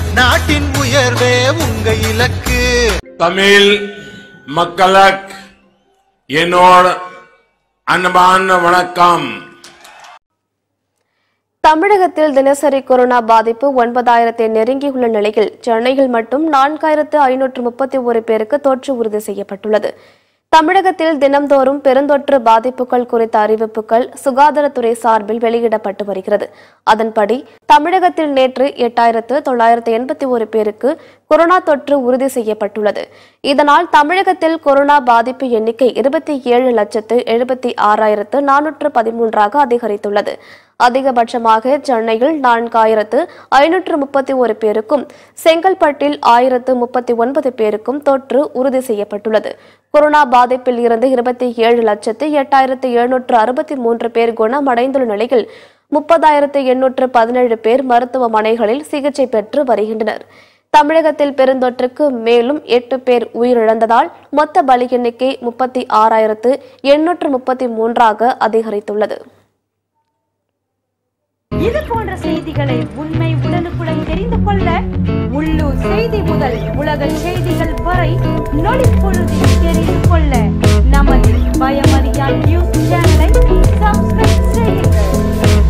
நாட்டின் உயர்வே உங்க இலக்கு தமிழ் மக்களுக்கு என்னோட அன்பான வணக்கம் தமிழகத்தில் தினசரி கொரோனா பாதிப்பு ஒன்பதாயிரத்தை நெருங்கியுள்ள நிலையில் சென்னையில் மட்டும் நான்காயிரத்து ஐநூற்று முப்பத்தி ஒரு பேருக்கு தொற்று உறுதி செய்யப்பட்டுள்ளது தமிழகத்தில் தினம்தோறும் பெருந்தொற்று பாதிப்புகள் குறித்த அறிவிப்புகள் சுகாதாரத்துறை சார்பில் வெளியிடப்பட்டு வருகிறது அதன்படி தமிழகத்தில் நேற்று எட்டாயிரத்து தொள்ளாயிரத்து எண்பத்தி ஒரு பேருக்கு கொரோனா தொற்று உறுதி செய்யப்பட்டுள்ளது இதனால் தமிழகத்தில் கொரோனா பாதிப்பு எண்ணிக்கை இருபத்தி ஏழு லட்சத்து எழுபத்தி ஆறாயிரத்து நானூற்று பதிமூன்றாக அதிகரித்துள்ளது அதிகபட்சமாக சென்னையில் நான்காயிரத்து ஐநூற்று முப்பத்தி ஒரு பேருக்கும் செங்கல்பட்டில் ஆயிரத்து முப்பத்தி ஒன்பது பேருக்கும் தொற்று உறுதி செய்யப்பட்டுள்ளது கொரோனா பாதிப்பில் இருந்து இருபத்தி ஏழு லட்சத்து எட்டாயிரத்து எழுநூற்று அறுபத்தி மூன்று பேர் குணமடைந்துள்ள நிலையில் முப்பதாயிரத்து எண்ணூற்று பதினேழு பேர் மருத்துவமனைகளில் சிகிச்சை பெற்று வருகின்றனர் தமிழகத்தில் பெருந்தொற்றுக்கு மேலும் எட்டு பேர் உயிரிழந்ததால் மொத்த பலி எண்ணிக்கை முப்பத்தி ஆறாயிரத்து எண்ணூற்று முப்பத்தி மூன்றாக அதிகரித்துள்ளது இது போன்ற செய்திகளை உண்மை உடனுக்குடன் தெரிந்து கொள்ள உள்ளூர் செய்தி முதல் உலக செய்திகள் வரை நொடிப்பொழுதில் தெரிந்து கொள்ள நமது பயமறியான் நியூஸ் சேனலை சப்ஸ்கிரைப் செய்யுங்கள்